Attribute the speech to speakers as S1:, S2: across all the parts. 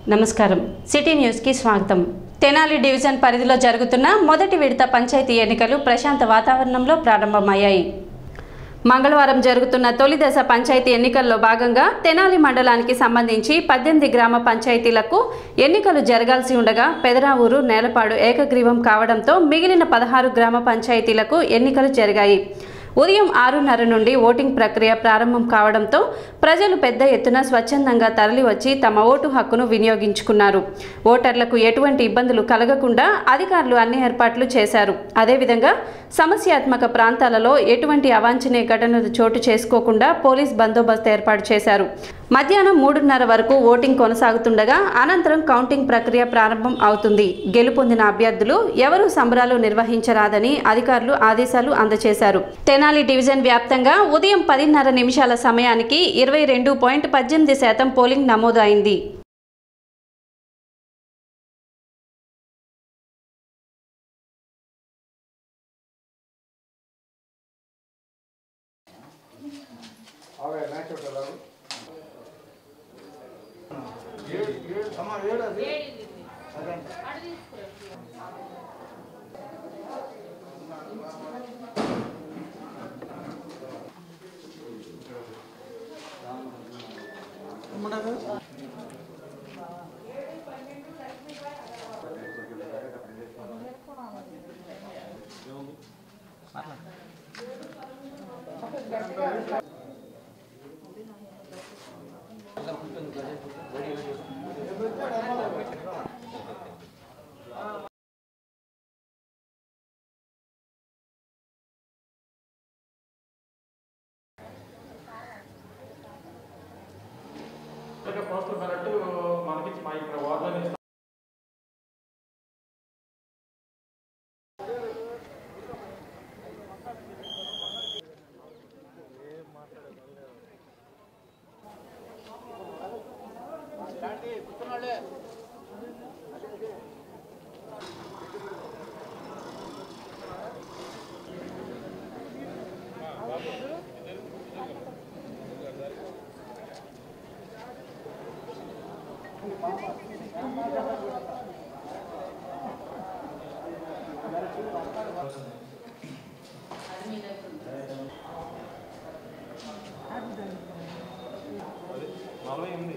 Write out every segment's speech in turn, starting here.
S1: నమస్కారం సిటీ న్యూస్కి స్వాగతం తెనాలి డివిజన్ పరిధిలో జరుగుతున్న మొదటి విడత పంచాయతీ ఎన్నికలు ప్రశాంత వాతావరణంలో ప్రారంభమయ్యాయి మంగళవారం జరుగుతున్న తొలి దశ పంచాయతీ ఎన్నికల్లో భాగంగా తెనాలి మండలానికి సంబంధించి పద్దెనిమిది గ్రామ పంచాయతీలకు ఎన్నికలు జరగాల్సి ఉండగా పెదరావూరు నేలపాడు ఏకగ్రీవం కావడంతో మిగిలిన పదహారు గ్రామ పంచాయతీలకు ఎన్నికలు జరిగాయి ఉదయం ఆరున్నర నుండి ఓటింగ్ ప్రక్రియ ప్రారంభం కావడంతో ప్రజలు పెద్ద ఎత్తున స్వచ్ఛందంగా తరలివచ్చి తమ ఓటు హక్కును వినియోగించుకున్నారు ఓటర్లకు ఎటువంటి ఇబ్బందులు కలగకుండా అధికారులు అన్ని ఏర్పాట్లు చేశారు అదేవిధంగా సమస్యాత్మక ప్రాంతాలలో ఎటువంటి అవాంఛనీయ ఘటనలు చోటు చేసుకోకుండా పోలీస్ బందోబస్తు ఏర్పాటు చేశారు మధ్యాహ్నం మూడున్నర వరకు ఓటింగ్ కొనసాగుతుండగా అనంతరం కౌంటింగ్ ప్రక్రియ ప్రారంభం అవుతుంది గెలుపొందిన అభ్యర్థులు ఎవరూ సంబరాలు నిర్వహించరాదని అధికారులు ఆదేశాలు అందజేశారు తెనాలి డివిజన్ వ్యాప్తంగా ఉదయం పదిన్నర నిమిషాల సమయానికి ఇరవై రెండు పాయింట్ పద్దెనిమిది శాతం పోలింగ్ నమోదు అయింది
S2: ఇలాగే పోస్టులు పెరట్టు మనకి మా ఇక్కడ వార్డులోనే ఇస్తాం. నలభై ఎనిమిది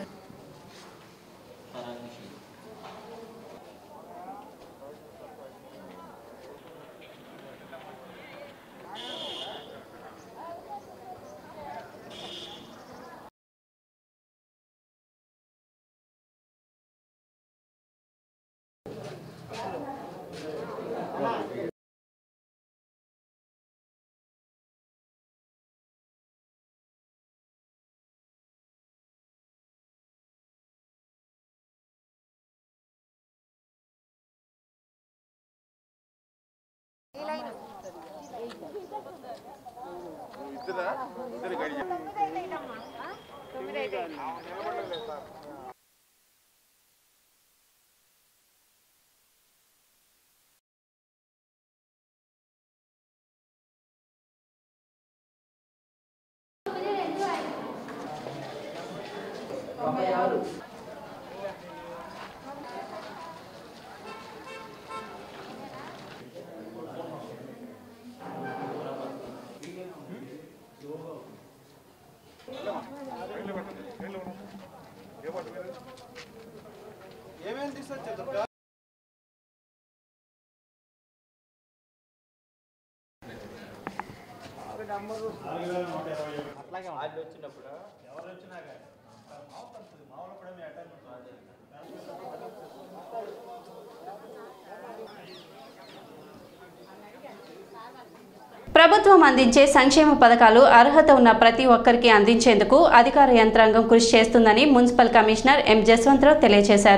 S1: ప్రభుత్వం అందించే సంక్షేమ పథకాలు అర్హత ఉన్న ప్రతి ఒక్కరికి అందించేందుకు అధికార యంత్రాంగం కృషి చేస్తుందని మున్సిపల్ కమిషనర్ ఎం జస్వంతరావు తెలియజేశారు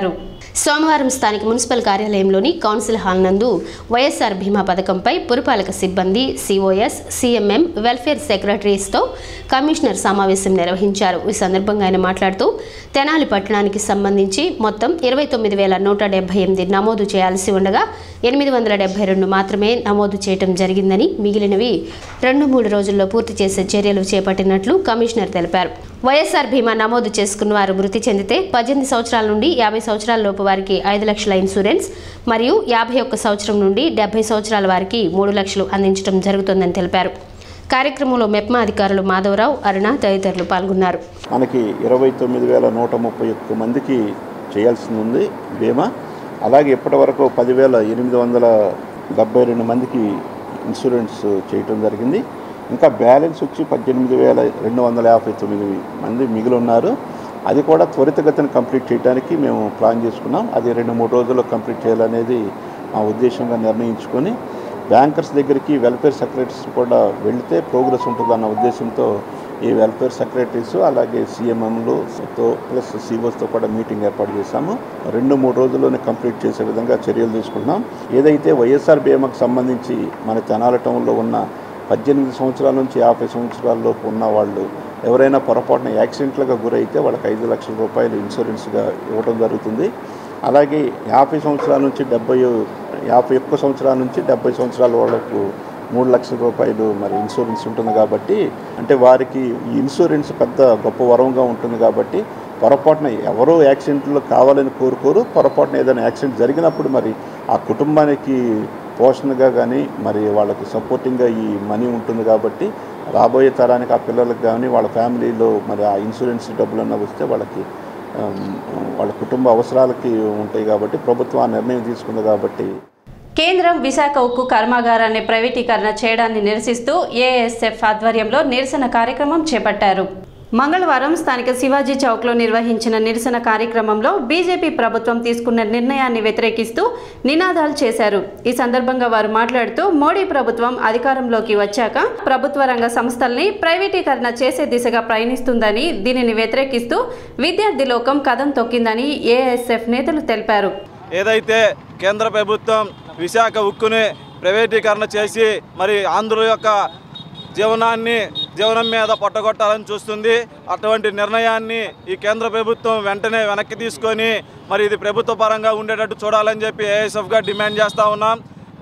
S3: సోమవారం స్థానిక మున్సిపల్ కార్యాలయంలోని కౌన్సిల్ హాల్ నందు వైఎస్ఆర్ బీమా పథకంపై పురపాలక సిబ్బంది సిఓఎస్ సిఎంఎం వెల్ఫేర్ సెక్రటరీస్తో కమిషనర్ సమావేశం నిర్వహించారు ఈ సందర్భంగా ఆయన మాట్లాడుతూ తెనాలి పట్టణానికి సంబంధించి మొత్తం ఇరవై తొమ్మిది వేల నూట డెబ్బై ఎనిమిది నమోదు చేయాల్సి ఉండగా ఎనిమిది వందల డెబ్బై రెండు మాత్రమే నమోదు చేయటం జరిగిందని మిగిలినవి రెండు మూడు రోజుల్లో పూర్తి చేసే చర్యలు చేపట్టినట్లు కమిషనర్ తెలిపారు వైఎస్ఆర్ బీమా నమోదు చేసుకున్న వారు మృతి చెందితే పద్దెనిమిది సంవత్సరాల నుండి యాభై సంవత్సరాల లోపు వారికి ఐదు లక్షల ఇన్సూరెన్స్ మరియు యాభై ఒక్క సంవత్సరం నుండి డెబ్బై సంవత్సరాల వారికి మూడు లక్షలు అందించడం జరుగుతుందని తెలిపారు కార్యక్రమంలో మెప్మా అధికారులు మాధవరావు అరుణ తదితరులు పాల్గొన్నారు
S4: మనకి ఇరవై తొమ్మిది వేల నూట ముప్పై ఒక్క మందికి చేయాల్సి ఉంది బీమా అలాగే ఇప్పటి వరకు పదివేల ఎనిమిది వందల డెబ్బై రెండు మందికి ఇన్సూరెన్స్ చేయటం జరిగింది ఇంకా బ్యాలెన్స్ వచ్చి పద్దెనిమిది వేల రెండు వందల యాభై తొమ్మిది మంది మిగిలి ఉన్నారు అది కూడా త్వరితగతిన కంప్లీట్ చేయడానికి మేము ప్లాన్ చేసుకున్నాం అది రెండు మూడు రోజుల్లో కంప్లీట్ చేయాలనేది మా ఉద్దేశంగా నిర్ణయించుకొని బ్యాంకర్స్ దగ్గరికి వెల్ఫేర్ సెక్రటరీస్ కూడా వెళితే ప్రోగ్రెస్ ఉంటుందన్న ఉద్దేశంతో ఈ వెల్ఫేర్ సెక్రటరీస్ అలాగే సీఎంఎంలతో ప్లస్ సిఓస్తో కూడా మీటింగ్ ఏర్పాటు చేశాము రెండు మూడు రోజుల్లోనే కంప్లీట్ చేసే విధంగా చర్యలు తీసుకుంటున్నాం ఏదైతే వైఎస్ఆర్ బీమాకు సంబంధించి మన తెనాల టౌన్లో ఉన్న పద్దెనిమిది సంవత్సరాల నుంచి యాభై సంవత్సరాల లోపు ఉన్న వాళ్ళు ఎవరైనా పొరపాటున యాక్సిడెంట్లుగా గురైతే వాళ్ళకి ఐదు లక్షల రూపాయలు ఇన్సూరెన్స్గా ఇవ్వడం జరుగుతుంది అలాగే యాభై సంవత్సరాల నుంచి డెబ్బై యాభై ఒక్క సంవత్సరాల నుంచి డెబ్బై సంవత్సరాల వాళ్ళకు మూడు లక్షల రూపాయలు మరి ఇన్సూరెన్స్ ఉంటుంది కాబట్టి అంటే వారికి ఈ ఇన్సూరెన్స్ పెద్ద గొప్ప వరంగా ఉంటుంది కాబట్టి పొరపాటున ఎవరో యాక్సిడెంట్లు కావాలని కోరుకోరు పొరపాటున ఏదైనా యాక్సిడెంట్ జరిగినప్పుడు మరి ఆ కుటుంబానికి పోషణగా కానీ మరి వాళ్ళకి సపోర్టింగ్గా ఈ మనీ ఉంటుంది కాబట్టి రాబోయే తరానికి ఆ పిల్లలకు కానీ వాళ్ళ ఫ్యామిలీలో మరి ఆ ఇన్సూరెన్స్ డబ్బులన్నా వస్తే వాళ్ళకి ఆమ్, వాళ్ళ కుటుంబ అవసరాలకి ఉంటాయి కాబట్టి ప్రభుత్వం ఆ నిర్ణయం తీసుకుంది కాబట్టి
S1: కేంద్రం విశాఖ ఉక్కు కర్మాగారాన్ని ప్రైవేటీకరణ చేయడాన్ని నిరసిస్తూ ఏఎస్ఎఫ్ ఆధ్వర్యంలో నిరసన కార్యక్రమం చేపట్టారు మంగళవారం స్థానిక శివాజీ చౌక్లో నిర్వహించిన నిరసన కార్యక్రమంలో బీజేపీ ప్రభుత్వం తీసుకున్న నిర్ణయాన్ని వ్యతిరేకిస్తూ నినాదాలు చేశారు ఈ సందర్భంగా వారు మాట్లాడుతూ మోడీ ప్రభుత్వం అధికారంలోకి వచ్చాక ప్రభుత్వ రంగ సంస్థల్ని ప్రైవేటీకరణ చేసే దిశగా ప్రయాణిస్తుందని దీనిని వ్యతిరేకిస్తూ విద్యార్థి లోకం కథం తొక్కిందని ఏఎస్ఎఫ్ నేతలు తెలిపారు
S5: ఏదైతే కేంద్ర ప్రభుత్వం విశాఖ ఉక్కుని ప్రైవేటీకరణ చేసి మరి ఆంధ్రుల యొక్క జీవనాన్ని జీవనం మీద పొట్టగొట్టాలని చూస్తుంది అటువంటి నిర్ణయాన్ని ఈ కేంద్ర ప్రభుత్వం వెంటనే వెనక్కి తీసుకొని మరి ఇది ప్రభుత్వ పరంగా ఉండేటట్టు చూడాలని చెప్పి ఏఎస్ఎఫ్గా డిమాండ్ చేస్తూ ఉన్నాం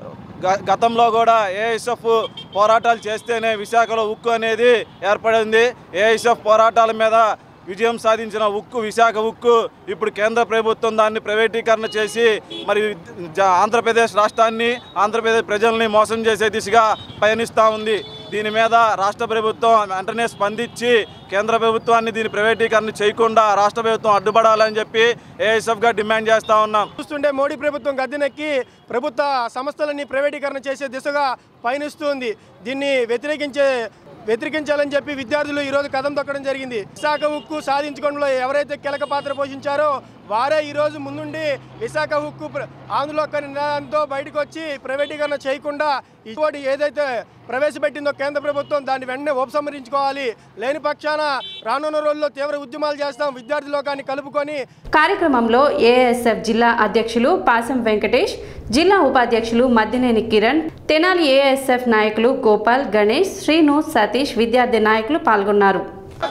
S5: గ- గతంలో కూడా ఏఐఎస్ఎఫ్ పోరాటాలు చేస్తేనే విశాఖలో ఉక్కు అనేది ఏర్పడింది ఏఐఎస్ఎఫ్ పోరాటాల మీద విజయం సాధించిన ఉక్కు విశాఖ ఉక్కు ఇప్పుడు కేంద్ర ప్రభుత్వం దాన్ని ప్రైవేటీకరణ చేసి మరి జ- ఆంధ్రప్రదేశ్ రాష్ట్రాన్ని ఆంధ్రప్రదేశ్ ప్రజల్ని మోసం చేసే దిశగా పయనిస్తూ ఉంది దీని మీద రాష్ట్ర ప్రభుత్వం వెంటనే స్పందించి కేంద్ర ప్రభుత్వాన్ని దీని ప్రైవేటీకరణ చేయకుండా రాష్ట్ర ప్రభుత్వం అడ్డుపడాలని చెప్పి ఏఐఎస్ఎఫ్గా డిమాండ్ చేస్తూ ఉన్నాం
S6: చూస్తుంటే మోడీ ప్రభుత్వం గద్దెనెక్కి ప్రభుత్వ సంస్థలని ప్రైవేటీకరణ చేసే దిశగా పయనిస్తుంది దీన్ని వ్యతిరేకించే వ్యతిరేకించాలని చెప్పి విద్యార్థులు ఈరోజు కథం తొక్కడం జరిగింది విశాఖ ఉక్కు సాధించుకోవడంలో ఎవరైతే కీలక పాత్ర పోషించారో వారే ఈరోజు ముందుండి విశాఖ ఉక్కు ప్ర- ఆంధ్రలో నినాదంతో బయటకు వచ్చి ప్రైవేటీకరణ చేయకుండా ఇటువంటి ఏదైతే ప్రవేశపెట్టిందో కేంద్ర ప్రభుత్వం దాన్ని వెంటనే ఉపసంహరించుకోవాలి లేని పక్షాన రానున్న రోజుల్లో తీవ్ర ఉద్యమాలు చేస్తాం విద్యార్థి లోకాన్ని కలుపుకొని
S1: కార్యక్రమంలో ఏఎస్ఎఫ్ జిల్లా అధ్యక్షులు పాసం వెంకటేష్ జిల్లా ఉపాధ్యక్షులు మద్దినేని కిరణ్ తెనాలి ఏఎస్ఎఫ్ నాయకులు గోపాల్ గణేష్ శ్రీను సతీష్ విద్యార్థి నాయకులు పాల్గొన్నారు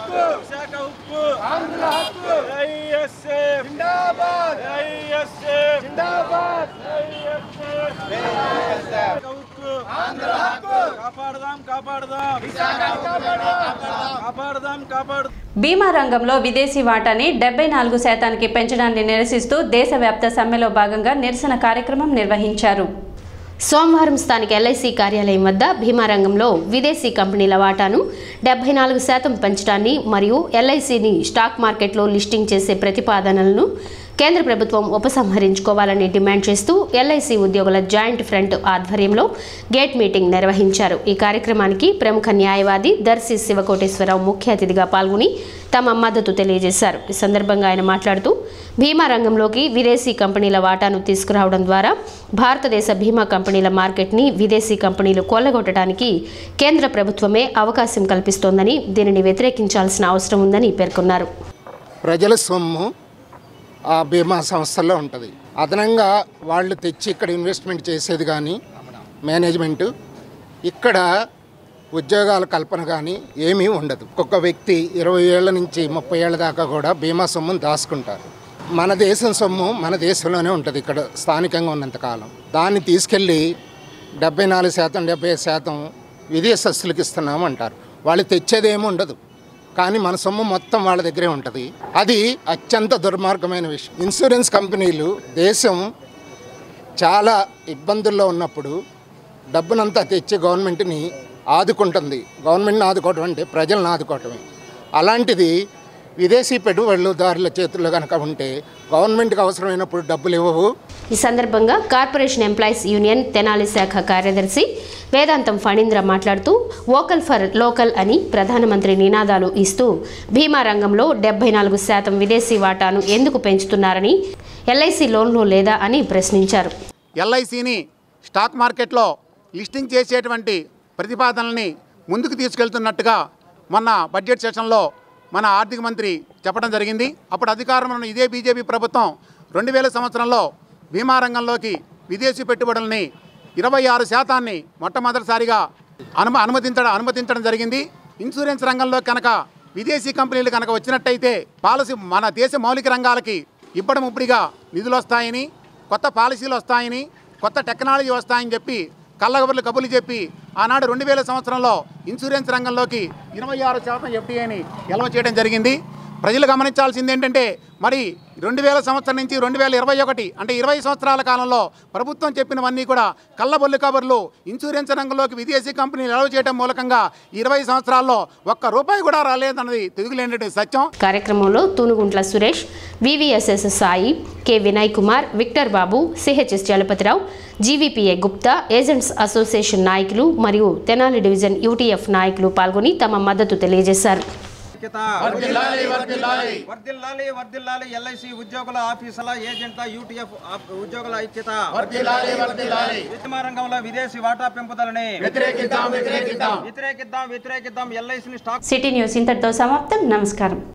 S5: విశాఖ ఉక్కు ఆంధ్ర హక్కు ఐఎస్ఎఫ్ జిందాబాద్ ఐఎస్ఎఫ్ జిందాబాద్ ఐఎస్ఎఫ్ విశాఖ ఉక్కు ఆంధ్ర హక్కు కాపాడదాం కాపాడదాం విశాఖ కాపాడదాం కాపాడదాం
S1: బీమా రంగంలో విదేశీ వాటాని డెబ్బై నాలుగు శాతానికి పెంచడాన్ని నిరసిస్తూ దేశవ్యాప్త సమ్మెలో భాగంగా నిరసన కార్యక్రమం నిర్వహించారు
S3: సోమవారం స్థానిక ఎల్ఐసి కార్యాలయం వద్ద భీమా రంగంలో విదేశీ కంపెనీల వాటాను డెబ్బై నాలుగు శాతం పెంచడాన్ని మరియు ఎల్ఐసిని స్టాక్ మార్కెట్లో లిస్టింగ్ చేసే ప్రతిపాదనలను కేంద్ర ప్రభుత్వం ఉపసంహరించుకోవాలని డిమాండ్ చేస్తూ ఎల్ఐసి ఉద్యోగుల జాయింట్ ఫ్రంట్ ఆధ్వర్యంలో గేట్ మీటింగ్ నిర్వహించారు ఈ కార్యక్రమానికి ప్రముఖ న్యాయవాది దర్శి శివకోటేశ్వరరావు ముఖ్య అతిథిగా పాల్గొని తమ మద్దతు తెలియజేశారు ఈ సందర్భంగా ఆయన మాట్లాడుతూ బీమా రంగంలోకి విదేశీ కంపెనీల వాటాను తీసుకురావడం ద్వారా భారతదేశ బీమా కంపెనీల మార్కెట్ని విదేశీ కంపెనీలు కొల్లగొట్టడానికి కేంద్ర ప్రభుత్వమే అవకాశం కల్పిస్తోందని దీనిని వ్యతిరేకించాల్సిన అవసరం ఉందని పేర్కొన్నారు
S7: ప్రజల సొమ్ము ఆ బీమా సంస్థల్లో ఉంటుంది అదనంగా వాళ్ళు తెచ్చి ఇక్కడ ఇన్వెస్ట్మెంట్ చేసేది కానీ మేనేజ్మెంటు ఇక్కడ ఉద్యోగాల కల్పన కానీ ఏమీ ఉండదు ఒక్కొక్క వ్యక్తి ఇరవై ఏళ్ళ నుంచి ముప్పై ఏళ్ళ దాకా కూడా బీమా సొమ్మును దాచుకుంటారు మన దేశం సొమ్ము మన దేశంలోనే ఉంటుంది ఇక్కడ స్థానికంగా ఉన్నంతకాలం దాన్ని తీసుకెళ్ళి డెబ్బై నాలుగు శాతం డెబ్బై ఐదు శాతం విదేశస్తులకు ఇస్తున్నాము అంటారు వాళ్ళు తెచ్చేదేమీ ఉండదు కానీ మన సొమ్ము మొత్తం వాళ్ళ దగ్గరే ఉంటుంది అది అత్యంత దుర్మార్గమైన విషయం ఇన్సూరెన్స్ కంపెనీలు దేశం చాలా ఇబ్బందుల్లో ఉన్నప్పుడు డబ్బునంతా తెచ్చి గవర్నమెంట్ని ఆదుకుంటుంది గవర్నమెంట్ని ఆదుకోవటం అంటే ప్రజలను ఆదుకోవటమే అలాంటిది విదేశీ పెట్టుబడులదారుల చేతుల్లో కనుక ఉంటే గవర్నమెంట్కి అవసరమైనప్పుడు డబ్బులు ఇవ్వవు
S3: ఈ సందర్భంగా కార్పొరేషన్ ఎంప్లాయీస్ యూనియన్ తెనాలి శాఖ కార్యదర్శి వేదాంతం ఫణీంద్ర మాట్లాడుతూ వోకల్ ఫర్ లోకల్ అని ప్రధానమంత్రి నినాదాలు ఇస్తూ బీమా రంగంలో డెబ్బై నాలుగు శాతం విదేశీ వాటాను ఎందుకు పెంచుతున్నారని ఎల్ఐసి లోన్లు లేదా అని ప్రశ్నించారు
S8: ఎల్ఐసిని స్టాక్ మార్కెట్లో లిస్టింగ్ చేసేటువంటి ప్రతిపాదనల్ని ముందుకు తీసుకెళ్తున్నట్టుగా మొన్న బడ్జెట్ సెషన్లో మన ఆర్థిక మంత్రి చెప్పడం జరిగింది అప్పుడు అధికారంలో ఉన్న ఇదే బీజేపీ ప్రభుత్వం రెండు వేల సంవత్సరంలో బీమా రంగంలోకి విదేశీ పెట్టుబడుల్ని ఇరవై ఆరు శాతాన్ని మొట్టమొదటిసారిగా అనుమ అనుమతించడం అనుమతించడం జరిగింది ఇన్సూరెన్స్ రంగంలో కనుక విదేశీ కంపెనీలు కనుక వచ్చినట్టయితే పాలసీ మన దేశ మౌలిక రంగాలకి ఇప్పటి ముప్పుడిగా నిధులు వస్తాయని కొత్త పాలసీలు వస్తాయని కొత్త టెక్నాలజీ వస్తాయని చెప్పి కళ్ళగబుర్లు కబుర్లు చెప్పి ఆనాడు రెండు వేల సంవత్సరంలో ఇన్సూరెన్స్ రంగంలోకి ఇరవై ఆరు శాతం ఎఫ్డీఐని ఎలవ చేయడం జరిగింది ప్రజలు గమనించాల్సింది ఏంటంటే మరి రెండు వేల సంవత్సరం నుంచి రెండు వేల ఇరవై ఒకటి అంటే ఇరవై సంవత్సరాల కాలంలో ప్రభుత్వం చెప్పినవన్నీ కూడా కళ్ళబొల్లి కబుర్లు ఇన్సూరెన్స్ రంగంలోకి విదేశీ కంపెనీలు ఎలవ చేయడం మూలకంగా ఇరవై సంవత్సరాల్లో ఒక్క రూపాయి కూడా రాలేదన్నది తిరుగులేనటువంటి సత్యం
S3: కార్యక్రమంలో Tunuguntla Suresh VVSS Sai K Vinay Kumar Victor Babu CHS Chalapathirao GVPA Gupta agents association నాయకులు మరియు తెనాలి డివిజన్ యూటీఎఫ్ నాయకులు పాల్గొని తమ మద్దతు తెలియజేశారు
S9: వర్దిల్లాలి వర్దిల్లాలి ఎల్ఐసి ఉద్యోగుల ఆఫీసుల ఏజెంట్ల యూటీఎఫ్ ఉద్యోగుల ఐక్యత విద్యమా రంగంలో విదేశీ వాటా పెంపుదలని వ్యతిరేకిద్దాం వ్యతిరేకిద్దాం వ్యతిరేకిద్దాం ఎల్ఐసిని స్టాక్
S1: సిటీ న్యూస్ ఇంతటితో సమాప్తం నమస్కారం